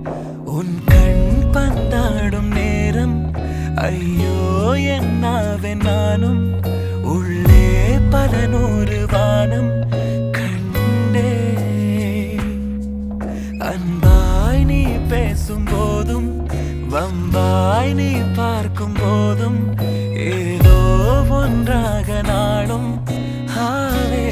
உன் கண் பந்தாடும் நேரம் ஐயோ என்னாவே நானும் உள்ளே பல நூறு வானம் கண்டே அன்பாய் நீ பேசும் போதும் வம்பாய் நீ பார்க்கும் போதும் ஏதோ ஒன்றாக நாளும் ஆவே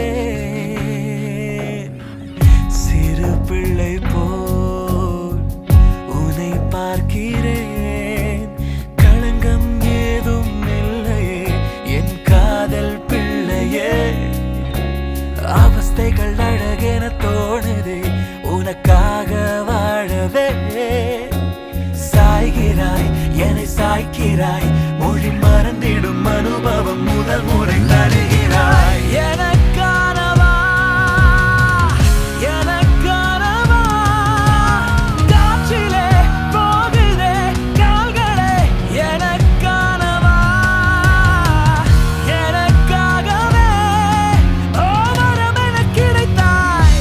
சிறு பிள்ளை போல் உன்னை பார்க்கிறேன் களங்கம் ஏதும் இல்லையே என் காதல் பிள்ளையே அவஸ்தைகள் அழகென தோணுதே உனக்காக வாழவே சாய்கிறாய் என்னை சாய்க்கிறாய் மொழி மறந்திடும் அனுபவம் முதல் முறை தருகிறாய் எனக்கானவா எனக்கானவா காற்றிலே போகுதே கால்களே எனக்கானவா எனக்காகவே ஓவரம் என கிடைத்தாய்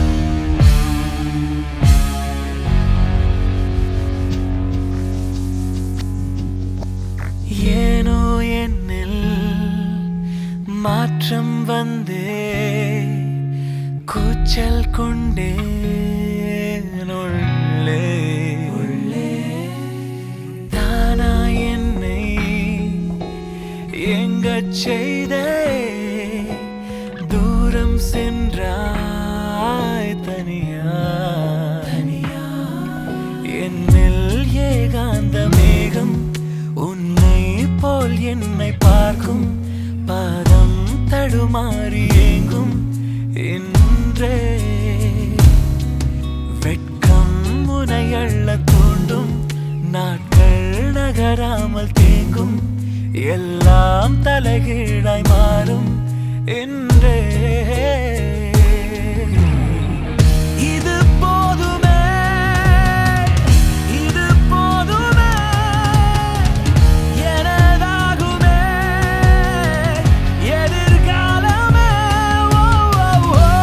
ஏனோ என்னில் மாற்றம் வந்தே கூச்சல் கொண்டே உள்ளே உள்ளே தானா என்னை எங்கச் செய்தே தூரம் சென்றாய் தனியா தனியா என்னில் ஏகாந்த மேகம் உன்னை போல் என்னை பார்க்கும் பாதம் தடுமாறி ஏங்கும் என்றே வெட்கம் முனையள்ள தூண்டும் நாட்கள் நகராமல் தேங்கும் எல்லாம் தலைகீழாய் மாறும் என்றே இது போதுமே இது போதுமே எனதாகுமே எதிர்காலமே ஓ ஓ ஓ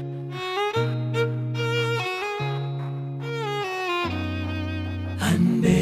அன்பே